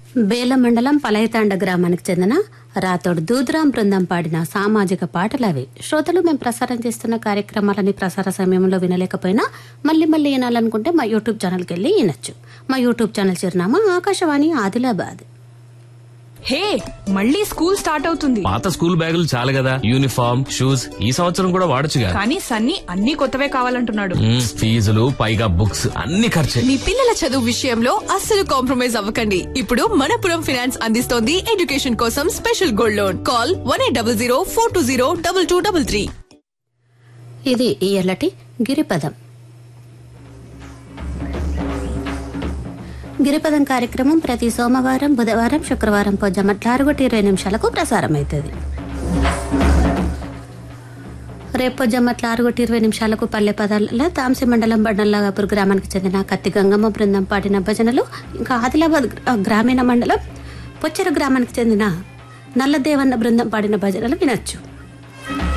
బేల మండలం పలైతాండ గ్రామానికి చెందిన రాతోడు దూద్రాం బృందం పాడిన సామాజిక పాటలు అవి శ్రోతలు మేము ప్రసారం చేస్తున్న కార్యక్రమాలని ప్రసార సమయంలో వినలేకపోయినా మళ్ళీ మళ్ళీ వినాలనుకుంటే మా యూట్యూబ్ ఛానల్కి వెళ్ళి వినొచ్చు మా యూట్యూబ్ ఛానల్ చిరునామా ఆకాశవాణి ఆదిలాబాద్ హే మళ్ళీ స్కూల్ స్టార్ట్ అవుతుంది పాత స్కూల్ బ్యాగులు చాలు కదా యూనిఫామ్ షూస్ ఈ సంవత్సరం కూడా వాడొచ్చుగా కానీ సన్నీ అన్ని కొత్తవే కావాలంటున్నాడు మ్మ్, ఫీజులు పైగా బుక్స్ అన్ని ఖర్చే మీ పిల్లల చదువు విషయంలో అస్సలు కాంప్రమైజ్ అవ్వకండి ఇప్పుడు మనపురం ఫైనాన్స్ అందిస్తోంది ఎడ్యుకేషన్ కోసం special gold loan call one eight double zero four two zero double two double three ఇది ఈ ఎల్లటి గిరిపదం గిరిపదం కార్యక్రమం ప్రతి సోమవారం బుధవారం శుక్రవారం పొద్దుమట్ల ఆరుగొట్టి ఇరవై నిమిషాలకు ప్రసారం అవుతుంది రేపు పొద్దుమట్ల ఆరుగొట్టి ఇరవై నిమిషాలకు పల్లె పదాల తాంసి మండలం బండల్లాగాపూర్ గ్రామానికి చెందిన కత్తి గంగమ్మ బృందం పాడిన భజనలు ఇంకా ఆదిలాబాద్ గ్రా- గ్రామీణ మండలం పొచ్చెర గ్రామానికి చెందిన నల్లదేవన్న బృందం పాడిన భజనలు వినొచ్చు